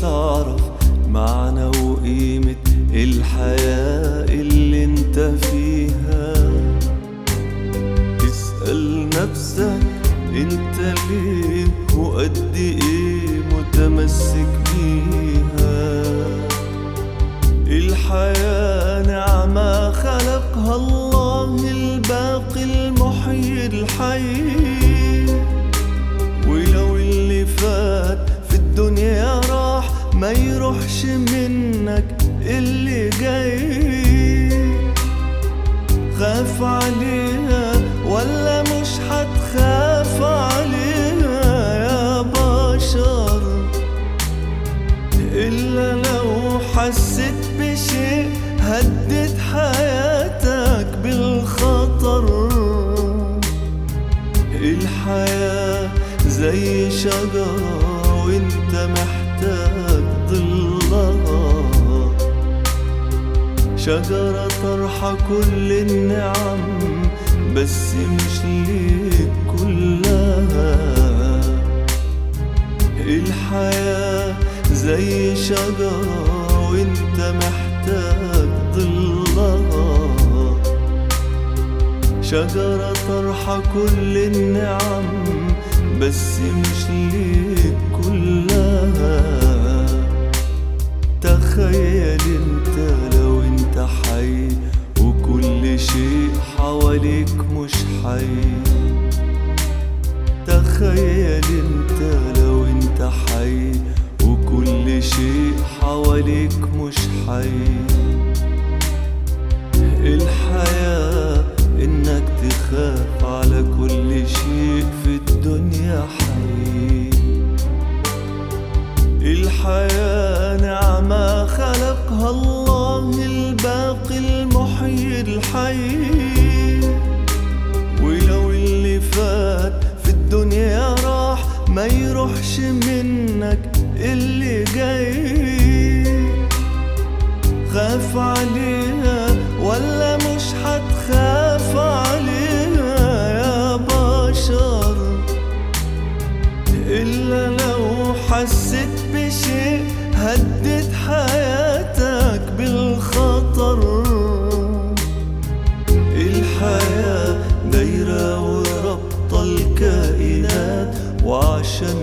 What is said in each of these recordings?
تعرف معنى وقيمة الحياة اللي انت فيها اسأل نفسك انت ليه وقد ايه متمسك بيها الحياة نعمة خلقها الله الباقي المحيي الحي ولو اللي فات في الدنيا راح ما يروحش منك اللي جاي خاف عليها ولا مش هتخاف عليها يا بشر إلا لو حسيت بشيء هدد حياتك بالخطر الحياة زي شجرة وانت محتاج ظلها شجرة طرحة كل النعم بس مش ليك كلها الحياة زي شجرة وانت محتاج ظلها شجرة طرحة كل النعم بس مش ليك كلها تخيل انت لو انت حي وكل شيء حواليك مش حي تخيل انت لو انت حي وكل شيء حواليك مش حي الحياة انك تخاف على كل شيء في الدنيا حي الحياة نعمة خلقها الله الباقي المحيي الحي ولو اللي فات في الدنيا راح ما يروحش منك اللي جاي خاف عليها ولا مش هتخاف عليها يا بشر إلا لو حسيت بشيء هدد حياتك بالخطر الحياة دايرة وربط الكائنات وعشان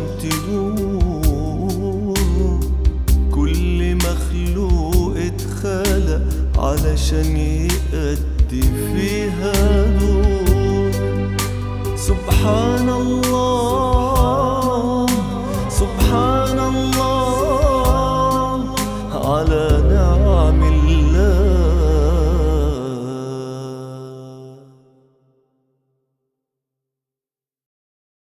تدور كل مخلوق اتخلق علشان يأدي فيها